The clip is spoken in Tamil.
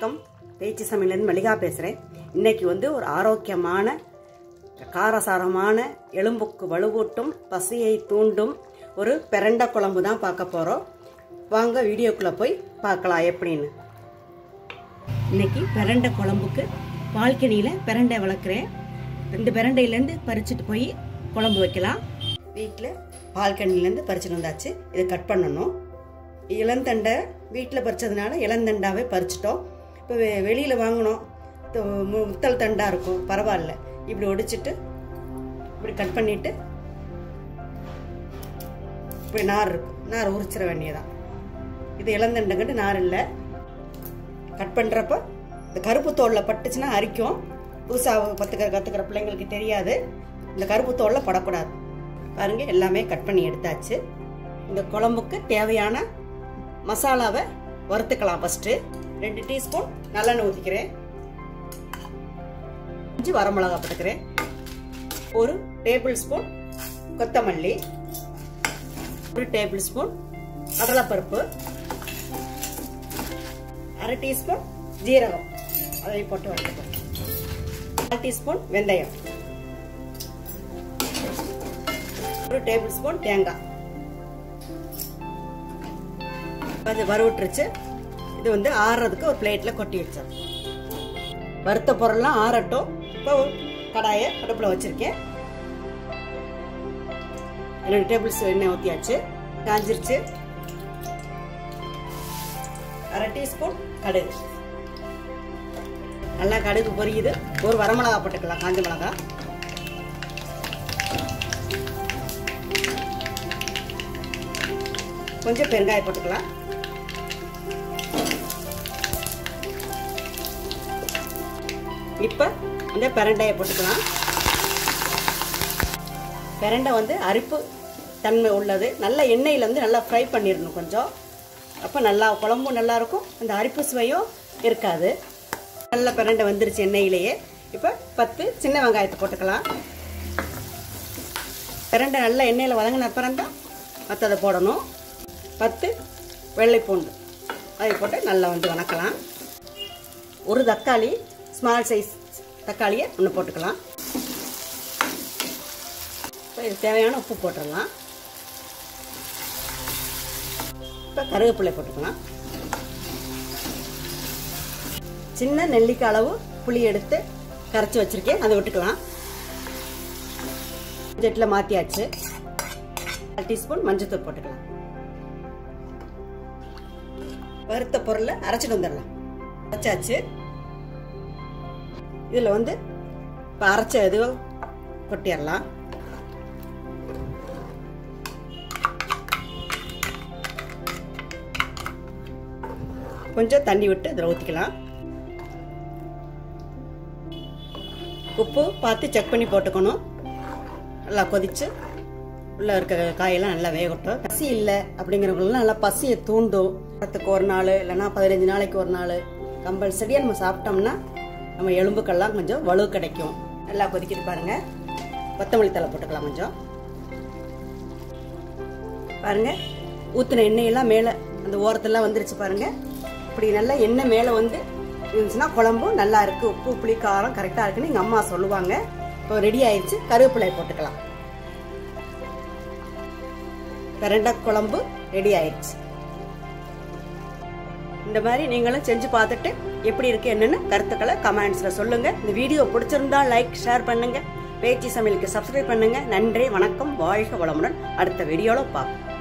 வணக்கம் பேச்சு சமையலேருந்து மல்லிகா பேசுகிறேன் இன்னைக்கு வந்து ஒரு ஆரோக்கியமான காரசாரமான எலும்புக்கு வலுவூட்டும் பசியை தூண்டும் ஒரு பிரண்ட குழம்பு தான் பார்க்க போகிறோம் வாங்க வீடியோக்குள்ளே போய் பார்க்கலாம் எப்படின்னு இன்னைக்கு பிரண்டை குழம்புக்கு பால்கனியில் பிரண்டை வளர்க்குறேன் ரெண்டு பிரண்டையிலேருந்து பறிச்சுட்டு போய் குழம்பு வைக்கலாம் வீட்டில் பால்கனிலேருந்து பறிச்சுட்டு வந்தாச்சு இதை கட் பண்ணணும் இளந்தண்டை வீட்டில் பறிச்சதுனால இளந்தண்டாவே பறிச்சிட்டோம் இப்போ வெ வெளியில் வாங்கினோம் து- மு- முத்தல் தண்டாக இருக்கும் பரவாயில்ல இப்படி ஒடிச்சிட்டு இப்படி கட் பண்ணிட்டு இப்படி நார் இருக்கும் நார் உரிச்சிட வேண்டியதான் இது இளந்தண்டங்கிட்டு நார் இல்லை கட் பண்ணுறப்ப இந்த கருப்பு தோலில் பட்டுச்சுன்னா அரிக்கும் புதுசாக கற்றுக்கிற கற்றுக்கிற பிள்ளைங்களுக்கு தெரியாது இந்த கருப்பு தோலில் படக்கூடாது பாருங்க எல்லாமே கட் பண்ணி எடுத்தாச்சு இந்த குழம்புக்கு தேவையான மசாலாவை வறுத்துக்கலாம் ஃபஸ்ட்டு ரெண்டு டீஸ்பூன் நல்லெண்ணெய் ஊற்றிக்கிறேன் அஞ்சு வரமிளகா போட்டுக்கிறேன் ஒரு டேபிள் ஸ்பூன் கொத்தமல்லி ஒரு டேபிள் ஸ்பூன் கடலைப்பருப்பு அரை டீஸ்பூன் ஜீரகம் அதை போட்டு வறுத்துக்கலாம் கால் டீஸ்பூன் வெந்தயம் ஒரு டேபிள் ஸ்பூன் தேங்காய் அது வறுவிட்டுருச்சு இது வந்து ஆறுறதுக்கு ஒரு பிளேட்டில் கொட்டி வச்சோம் வறுத்த பொருள்லாம் ஆறட்டும் இப்போ கடாயை அடுப்பில் வச்சுருக்கேன் ரெண்டு டேபிள் ஸ்பூன் எண்ணெய் ஊற்றியாச்சு காஞ்சிருச்சு அரை டீஸ்பூன் கடுகு நல்லா கடுகு பொரியுது ஒரு வரமிளகா போட்டுக்கலாம் காஞ்ச மிளகா கொஞ்சம் பெருங்காயம் போட்டுக்கலாம் இப்போ இந்த பிரண்டையை போட்டுக்கலாம் பிரண்டை வந்து அரிப்பு தன்மை உள்ளது நல்ல எண்ணெயில் வந்து நல்லா ஃப்ரை பண்ணிடணும் கொஞ்சம் அப்போ நல்லா குழம்பும் நல்லா இருக்கும் அந்த அரிப்பு சுவையும் இருக்காது நல்ல பிரண்டை வந்துருச்சு எண்ணெயிலேயே இப்போ பத்து சின்ன வெங்காயத்தை போட்டுக்கலாம் பிரண்டை நல்ல எண்ணெயில் வதங்கின அப்புறம் தான் மற்றதை போடணும் பத்து வெள்ளைப்பூண்டு அதை போட்டு நல்லா வந்து வணக்கலாம் ஒரு தக்காளி ஸ்மால் சைஸ் தக்காளியை ஒன்று போட்டுக்கலாம் இப்போ இது தேவையான உப்பு போட்டுடலாம் இப்போ கருவேப்பிலை போட்டுக்கலாம் சின்ன நெல்லிக்காய் அளவு புளி எடுத்து கரைச்சி வச்சுருக்கேன் அதை விட்டுக்கலாம் ஜெட்டில் மாற்றியாச்சு அரை டீஸ்பூன் மஞ்சத்தூள் போட்டுக்கலாம் வறுத்த பொருளை அரைச்சிட்டு வந்துடலாம் அரைச்சாச்சு இதில் வந்து இப்போ அரைச்ச இதுவும் கொட்டிடலாம் கொஞ்சம் தண்ணி விட்டு இதில் ஊற்றிக்கலாம் உப்பு பார்த்து செக் பண்ணி போட்டுக்கணும் நல்லா கொதிச்சு உள்ளே இருக்க காயெல்லாம் நல்லா வேகட்டும் பசி இல்லை அப்படிங்கிறவங்களாம் நல்லா பசியை தூண்டும் வாரத்துக்கு ஒரு நாள் இல்லைன்னா பதினஞ்சு நாளைக்கு ஒரு நாள் கம்பல்சரியாக நம்ம சாப்பிட்டோம்னா நம்ம எலும்புக்கெல்லாம் கொஞ்சம் வலு கிடைக்கும் நல்லா கொதிக்கிட்டு பாருங்க கொத்தமல்லி தலை போட்டுக்கலாம் கொஞ்சம் பாருங்க ஊற்றின எண்ணெயெல்லாம் மேலே அந்த ஓரத்தெல்லாம் வந்துருச்சு பாருங்க இப்படி நல்லா எண்ணெய் மேலே வந்து இருந்துச்சுன்னா குழம்பும் நல்லா இருக்கு உப்பு புளி காரம் கரெக்டாக இருக்குன்னு எங்கள் அம்மா சொல்லுவாங்க இப்போ ரெடி ஆயிடுச்சு கருவேப்பிலை போட்டுக்கலாம் பிரண்டை குழம்பு ரெடி ஆயிடுச்சு இந்த மாதிரி நீங்களும் செஞ்சு பார்த்துட்டு எப்படி இருக்கு என்னன்னு கருத்துக்களை கமெண்ட்ஸ்ல சொல்லுங்க இந்த வீடியோ பிடிச்சிருந்தா லைக் ஷேர் பண்ணுங்க பேச்சு சமையலுக்கு சப்ஸ்கிரைப் பண்ணுங்க நன்றி வணக்கம் வாழ்க வளமுடன் அடுத்த வீடியோல பார்ப்போம்